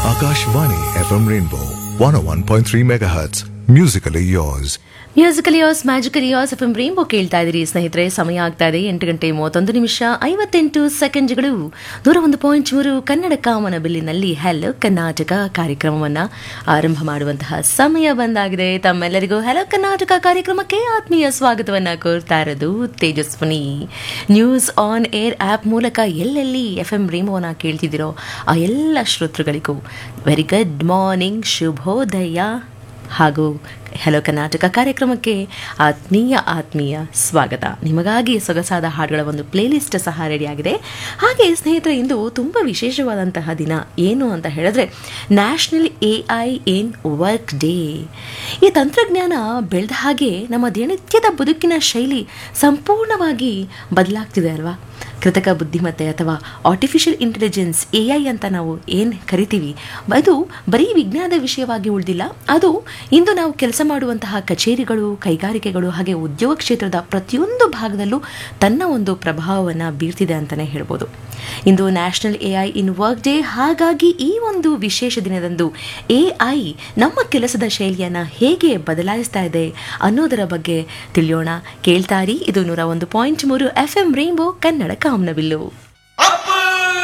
Akashvani FM Rainbow 101.3 MHz. Musically yours. Musical yours magical yours F M rainbow ಕೇಳ್ತಾ ಇದ್ದೀರಿ ಸ್ನೇಹಿತರೆ ಸಮಯ ಆಗ್ತಾ ಇದೆ ಎಂಟು ಗಂಟೆ ಮೂವತ್ತೊಂದು ನಿಮಿಷ ಐವತ್ತೆಂಟು ಸೆಕೆಂಡ್ಗಳು ನೂರ ಒಂದು ಪಾಯಿಂಟ್ ಮೂರು ಕನ್ನಡ ಕಾಮನ ಬಿಲ್ಲಿನಲ್ಲಿ ಹಲೋ ಕರ್ನಾಟಕ ಕಾರ್ಯಕ್ರಮವನ್ನು ಆರಂಭ ಮಾಡುವಂತಹ ಸಮಯ ಬಂದಾಗಿದೆ ತಮ್ಮೆಲ್ಲರಿಗೂ ಹಲೋ ಕರ್ನಾಟಕ ಕಾರ್ಯಕ್ರಮಕ್ಕೆ ಆತ್ಮೀಯ ಸ್ವಾಗತವನ್ನು ಕೋರ್ತಾ ಇರೋದು Tejaswini news on air app ಮೂಲಕ ಎಲ್ಲೆಲ್ಲಿ ಎಫ್ ಎಂ ರೇಂಬೋನ ಕೇಳ್ತಿದ್ದೀರೋ ಆ ಎಲ್ಲ ಶ್ರೋತೃಗಳಿಗೂ ವೆರಿ ಗುಡ್ ಮಾರ್ನಿಂಗ್ ಶುಭೋದಯ ಹಾಗೂ ಹೆಲೋ ಕರ್ನಾಟಕ ಕಾರ್ಯಕ್ರಮಕ್ಕೆ ಆತ್ಮೀಯ ಆತ್ಮೀಯ ಸ್ವಾಗತ ನಿಮಗಾಗಿ ಸೊಗಸಾದ ಹಾಡುಗಳ ಒಂದು ಪ್ಲೇಲಿಸ್ಟ್ ಸಹ ರೆಡಿಯಾಗಿದೆ ಹಾಗೆ ಸ್ನೇಹಿತರೆ ಇಂದು ತುಂಬ ವಿಶೇಷವಾದಂತಹ ದಿನ ಏನು ಅಂತ ಹೇಳಿದ್ರೆ national A I in work day ಈ ತಂತ್ರಜ್ಞಾನ ಬೆಳೆದ ಹಾಗೆ ನಮ್ಮ ದಿನನಿತ್ಯದ ಬದುಕಿನ ಶೈಲಿ ಸಂಪೂರ್ಣವಾಗಿ ಬದಲಾಗ್ತಿದೆ ಅಲ್ವಾ ಕೃತಕ ಬುದ್ಧಿಮತ್ತೆ ಅಥವಾ ಆರ್ಟಿಫಿಷಿಯಲ್ ಇಂಟೆಲಿಜೆನ್ಸ್ ಎ ಐ ಅಂತ ನಾವು ಏನು ಕರಿತೀವಿ ಅದು ಬರೀ ವಿಜ್ಞಾನದ ವಿಷಯವಾಗಿ ಉಳಿದಿಲ್ಲ ಅದು ಇಂದು ನಾವು ಕೆಲಸ ಮಾಡುವಂತಹ ಕಚೇರಿಗಳು ಕೈಗಾರಿಕೆಗಳು ಹಾಗೆ ಉದ್ಯೋಗ ಕ್ಷೇತ್ರದ ಪ್ರತಿಯೊಂದು ಭಾಗದಲ್ಲೂ ತನ್ನ ಒಂದು ಪ್ರಭಾವವನ್ನು ಬೀರ್ತಿದೆ ಅಂತಲೇ ಹೇಳ್ಬೋದು ಇಂದು national A I in work day ಹಾಗಾಗಿ ಈ ಒಂದು ವಿಶೇಷ ದಿನದಂದು ಎ ಐ ನಮ್ಮ ಕೆಲಸದ ಶೈಲಿಯನ್ನು ಹೇಗೆ ಬದಲಾಯಿಸ್ತಾ ಇದೆ ಅನ್ನೋದರ ಬಗ್ಗೆ ತಿಳಿಯೋಣ ಕೇಳ್ತಾರಿ ಇದು ನೂರ ಒಂದು ಪಾಯಿಂಟ್ ಮೂರು ಎಫ್ ಎಂ ರೈನ್ಬೋ ಕನ್ನಡ ಕಾಮನಬಿಲ್ಲು